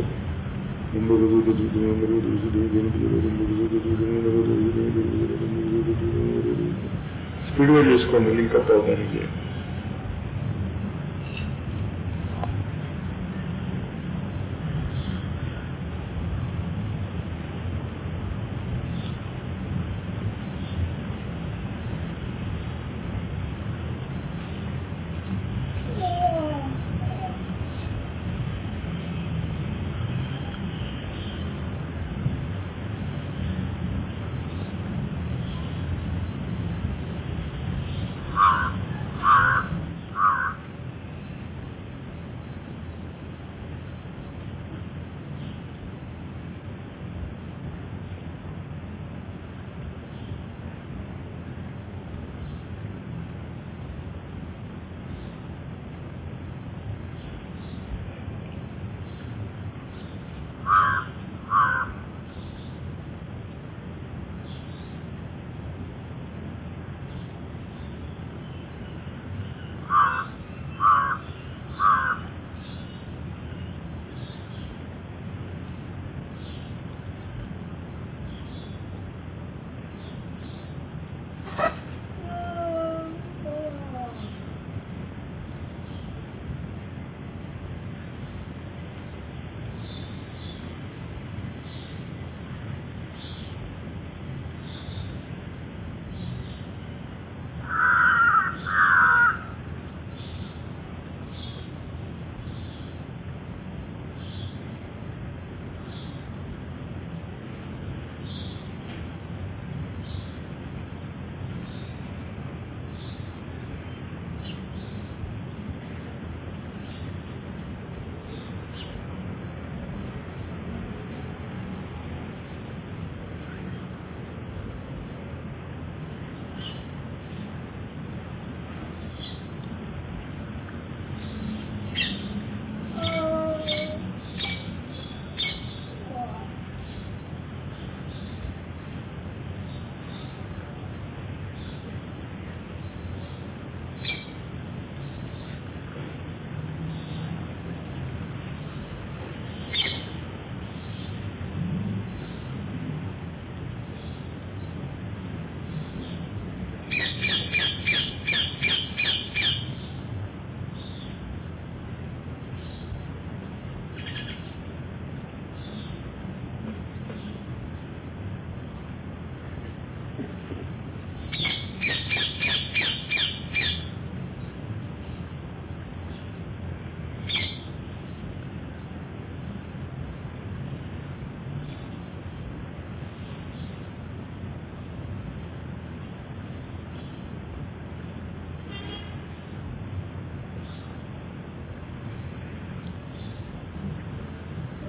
స్పీడ్ గా చేసుకోండి లింకప్ అవడానికి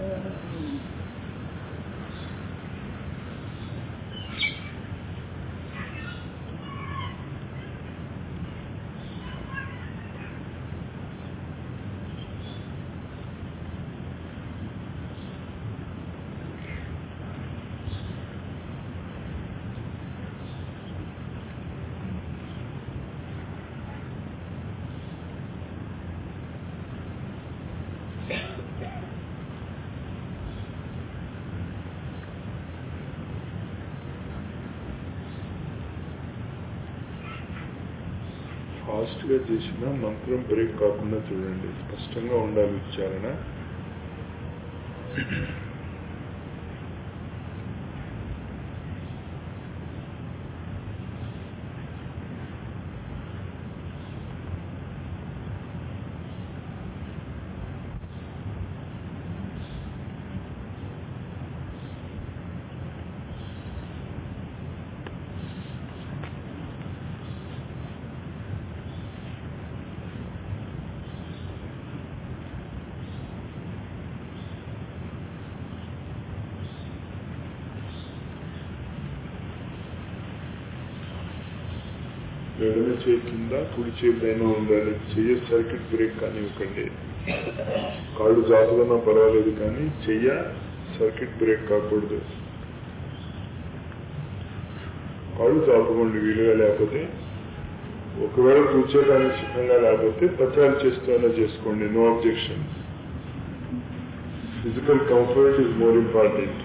ఫాస్ట్ గా చేసిన మంత్రం బ్రేక్ కాకుండా చూడండి స్పష్టంగా ఉండాలి ఉచ్చారణ ఎడమ చేయి కింద కుడి చేయి పైన ఉండాలి చెయ్య సర్కిట్ బ్రేక్ కానీ ఇవ్వకండి కాళ్ళు జాతులన్నా పర్వాలేదు కానీ చెయ్య సర్కిట్ బ్రేక్ కాకూడదు కాళ్ళు చాపుకోండి వీలుగా లేకపోతే ఒకవేళ కూర్చోడానికి సుఖంగా లేకపోతే ప్రచారం చేస్తూనే చేసుకోండి no objection physical comfort is more important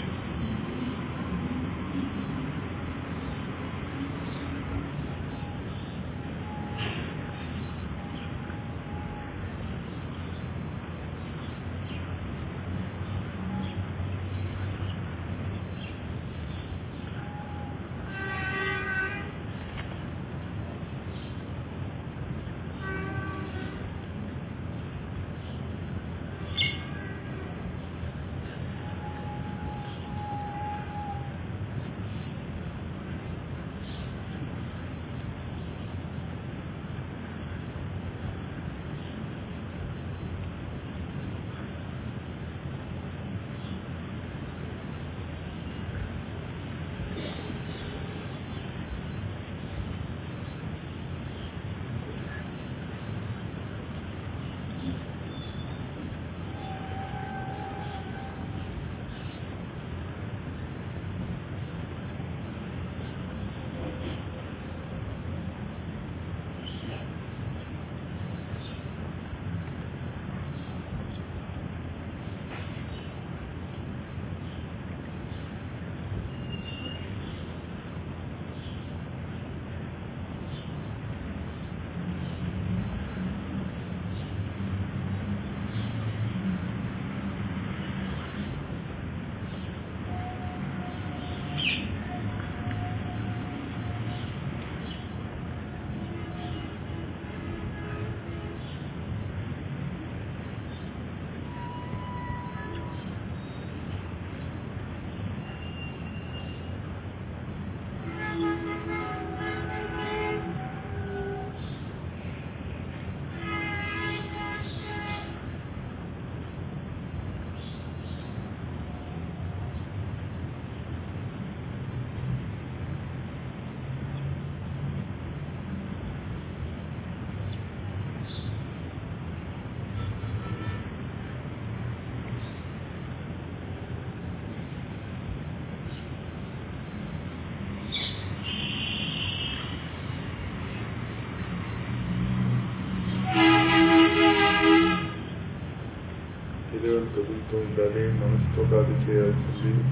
శరీరం కదులుతూ ఉండాలి మనసుతో కాదు చేయాల్సింది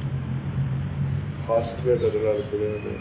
ఫాస్ట్ గా కదలాలి పిల్లలు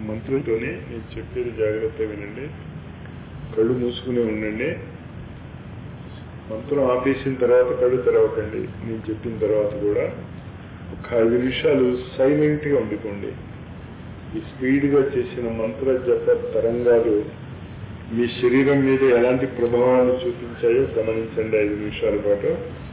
మంత్రంతోనే నేను చెప్పేది జాగ్రత్త వినండి కళ్ళు మూసుకుని ఉండండి మంత్రం ఆపేసిన తర్వాత కళ్ళు తెరవకండి నేను చెప్పిన తర్వాత కూడా ఒక ఐదు నిమిషాలు సైలెంట్ గా ఉండిపోండి ఈ స్పీడ్ గా చేసిన మంత్ర జప తరంగాలు మీ శరీరం మీద ఎలాంటి ప్రభావాన్ని చూపించాయో గమనించండి ఐదు నిమిషాల పాటు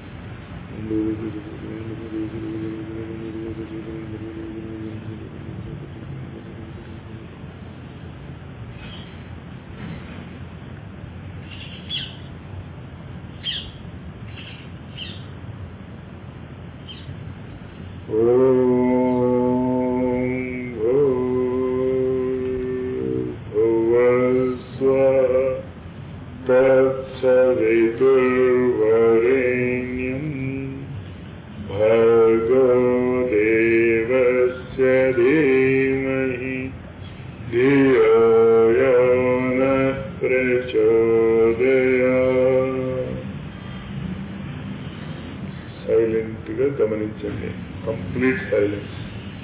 तत्सवितुर्वरेण्यम् भर्गो देवस्य धीमहि धियो यो नः प्रचोदयात् సైలెంట్ గా గమనించండి కంప్లీట్ సైలెన్స్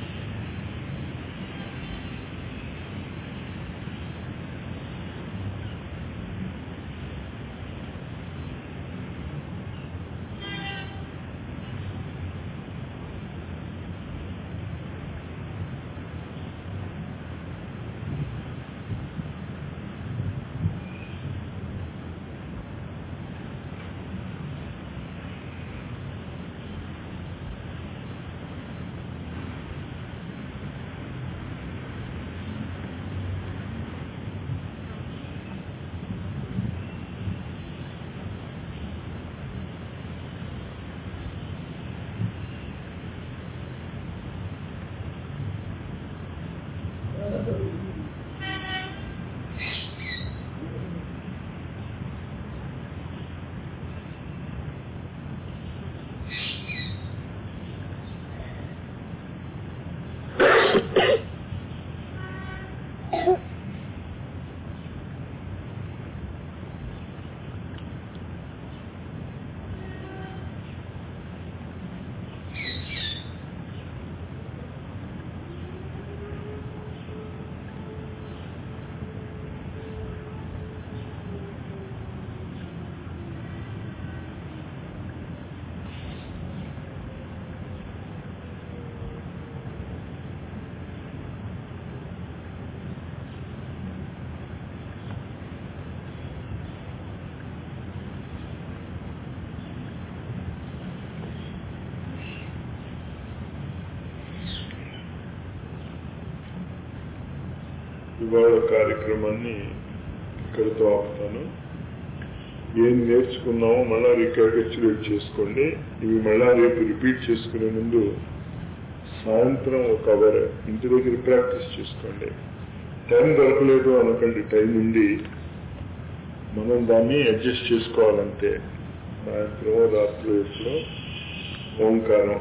ఇవాళ కార్యక్రమాన్ని ఇక్కడితో ఆపుతాను ఏం నేర్చుకున్నామో మళ్ళా రికార్డెక్చులేట్ చేసుకోండి ఇవి మళ్ళా రేపు రిపీట్ చేసుకునే ముందు సాయంత్రం ఒక అవర్ ఇంటి దగ్గర ప్రాక్టీస్ చేసుకోండి టైం దొరకలేదు అనకండి టైం ఉంది మనం దాన్ని అడ్జస్ట్ చేసుకోవాలంటే సాయంత్రం రాత్రి ఎప్పుడో ఓంకారం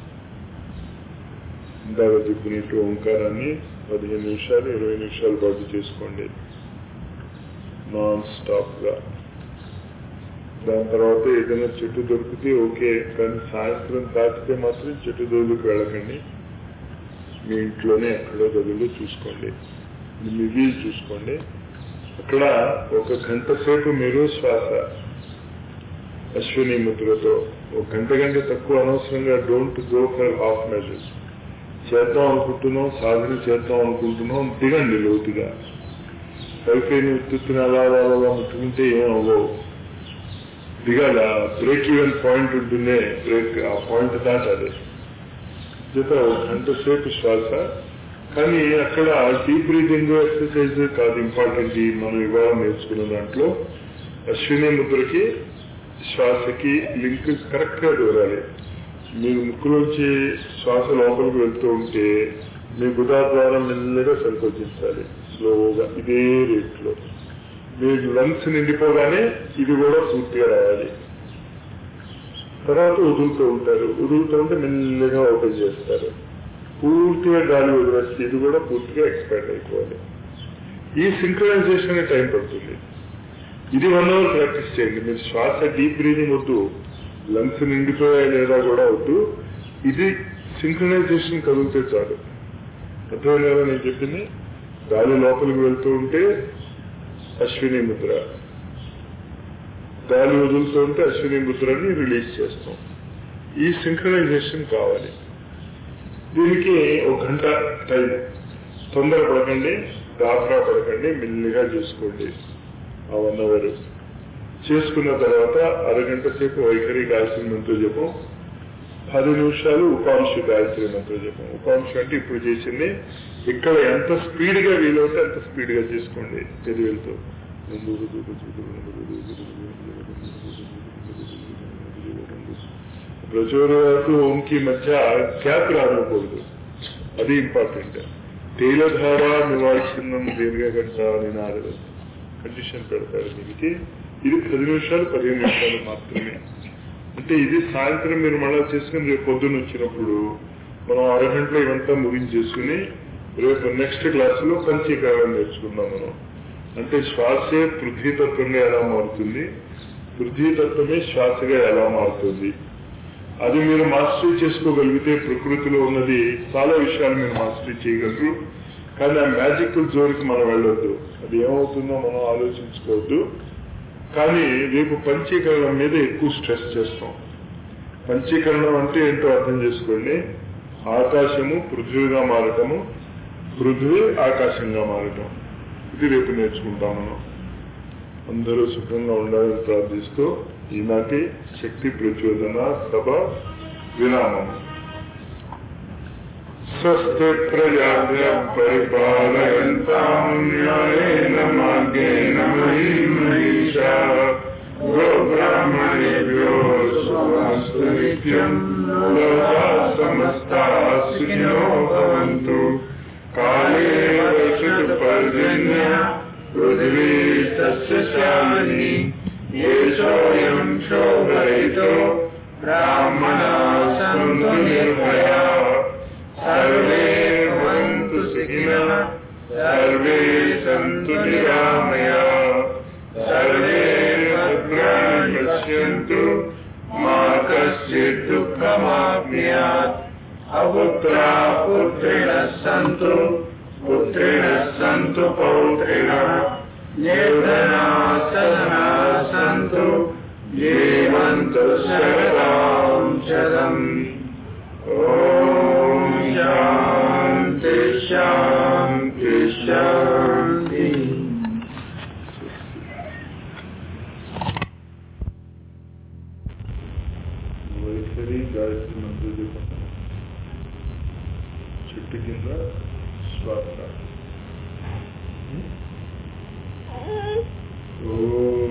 ఇందాక చెప్పినట్టు ఓంకారాన్ని పదిహేను నిమిషాలు ఇరవై నిమిషాల పాటు చేసుకోండి నాన్ స్టాప్ గా దాని తర్వాత ఏదైనా చెట్టు దొరికితే ఓకే కానీ సాయంత్రం దాటితే మాత్రం చెట్టు దొరికి వెళ్ళకండి మీ ఇంట్లోనే ఎక్కడో గదులు చూసుకోండి మీ వీలు చూసుకోండి అక్కడ ఒక గంట సేపు మీరు శ్వాస అశ్విని ముద్రతో ఒక గంట కంటే తక్కువ అనవసరంగా don't go for half measures చేద్దాం అనుకుంటున్నాం సాధన చేద్దాం అనుకుంటున్నాం దిగండి లోతుగా పైపైన ఉత్తున అలా అలా అలా ముట్టుకుంటే ఏం అవ్వవు దిగాల బ్రేక్ ఈవెన్ పాయింట్ ఉంటుందే బ్రేక్ ఆ పాయింట్ దాటాలి జత ఒక గంట సేపు శ్వాస కానీ అక్కడ డీప్ బ్రీతింగ్ ఎక్సర్సైజ్ కాదు ఇంపార్టెంట్ మనం ఇవాళ నేర్చుకున్న దాంట్లో అశ్విని ముద్రకి శ్వాసకి లింక్ కరెక్ట్ గా దూరాలి మీరు ముక్కులోంచి శ్వాస లోపలికి వెళ్తూ ఉంటే మీ గుదా ద్వారా మెల్లగా సంకోచించాలి స్లోగా ఇదే రేట్లో మీరు లంగ్స్ నిండిపోగానే ఇది కూడా పూర్తిగా రావాలి తర్వాత వదులుతూ ఉంటారు వదులుతూ ఉంటే మెల్లగా ఓపెన్ చేస్తారు పూర్తిగా గాలి వదిలేస్తే ఇది కూడా పూర్తిగా ఎక్స్పాండ్ అయిపోవాలి ఈ సింక్రనైజేషన్ టైం పడుతుంది ఇది వన్ అవర్ ప్రాక్టీస్ చేయండి మీరు శ్వాస డీప్ బ్రీదింగ్ వద్దు లంగ్స్ నిండిపోయా లేదా కూడా వద్దు ఇది సింక్రనైజేషన్ కదిలితే చాలు అర్థమైనా నేను చెప్పింది గాలి లోపలికి వెళ్తూ ఉంటే అశ్విని ముద్ర గాలి వదులుతూ ఉంటే అశ్విని ముద్రని రిలీజ్ చేస్తాం ఈ సింక్రనైజేషన్ కావాలి దీనికి ఒక గంట టైం తొందర పడకండి గాబరా పడకండి మెల్లిగా చేసుకోండి ఆ వన్ అవర్ చేసుకున్న తర్వాత అరగంట సేపు వైఖరి గాయత్రి మంత్ర జపం పది నిమిషాలు ఉపాంశ గాయత్రి మంత్ర జపం ఉపాంశ అంటే ఇప్పుడు చేసింది ఇక్కడ ఎంత స్పీడ్ గా వీలవుతే అంత స్పీడ్ గా చేసుకోండి చర్యలతో ప్రచోదయాలకు ఓంకి మధ్య గ్యాప్ రానివ్వకూడదు అది ఇంపార్టెంట్ తేలధార నివాసిన్నం దీర్ఘగంట నినాదం కండిషన్ పెడతారు దీనికి ఇది పది నిమిషాలు పదిహేను నిమిషాలు మాత్రమే అంటే ఇది సాయంత్రం మీరు మళ్ళా చేసుకుని రేపు పొద్దున్న వచ్చినప్పుడు మనం అరగంటలో ఇవంతా ముగించేసుకుని రేపు నెక్స్ట్ క్లాసులో పంచీకరణం నేర్చుకుందాం మనం అంటే శ్వాసే పృథ్వీతత్వంగా ఎలా మారుతుంది పృథ్వీతత్వమే శ్వాసగా ఎలా మారుతుంది అది మీరు మాస్టరీ చేసుకోగలిగితే ప్రకృతిలో ఉన్నది చాలా విషయాలు మీరు మాస్టరీ చేయగలరు కానీ ఆ మ్యాజిక్ జోలికి మనం వెళ్ళొద్దు అది ఏమవుతుందో మనం ఆలోచించుకోవద్దు కానీ రేపు పంచీకరణం మీద ఎక్కువ స్ట్రెస్ చేస్తాం పంచీకరణం అంటే ఏంటో అర్థం చేసుకోండి ఆకాశము పృథ్వీగా మారటము పృథ్వీ ఆకాశంగా మారటం ఇది రేపు నేర్చుకుంటాం మనం అందరూ సుఖంగా ఉండాలని ప్రార్థిస్తూ ఈనాటి శక్తి ప్రచోదన సభ విరామం స్వస్తి ప్రజాభ్య పరిపాలయంతాం న్యాయేన మార్గేణ మహీం మహిషా గోబ్రాహ్మణేభ్యో స్వస్తు నిత్యం లోకా సమస్తా సుఖినో భవంతు కాళే వర్షతు పర్జన్య పృథివీ సస్యశాలిని येषोऽयं शोभयितो ब्राह्मणाः सन्तु निर्भया सर्वे भवन्तु सुखिनः सर्वे सन्तु निरामया सर्वे भद्राणि पश्यन्तु मा कश्चित् दुःखमाप्नुयात् अपुत्राः पुत्रिणः सन्तु पुत्रिणः सन्तु पौत्रिणः निर्धना सदना सन्तु जीवन्तु शरदां शतम् ॐ शान्ति शान्ति शान्ति వైఖరి గాయత్రి మంత్ర జపం చెట్టు కింద శ్వాస ఓ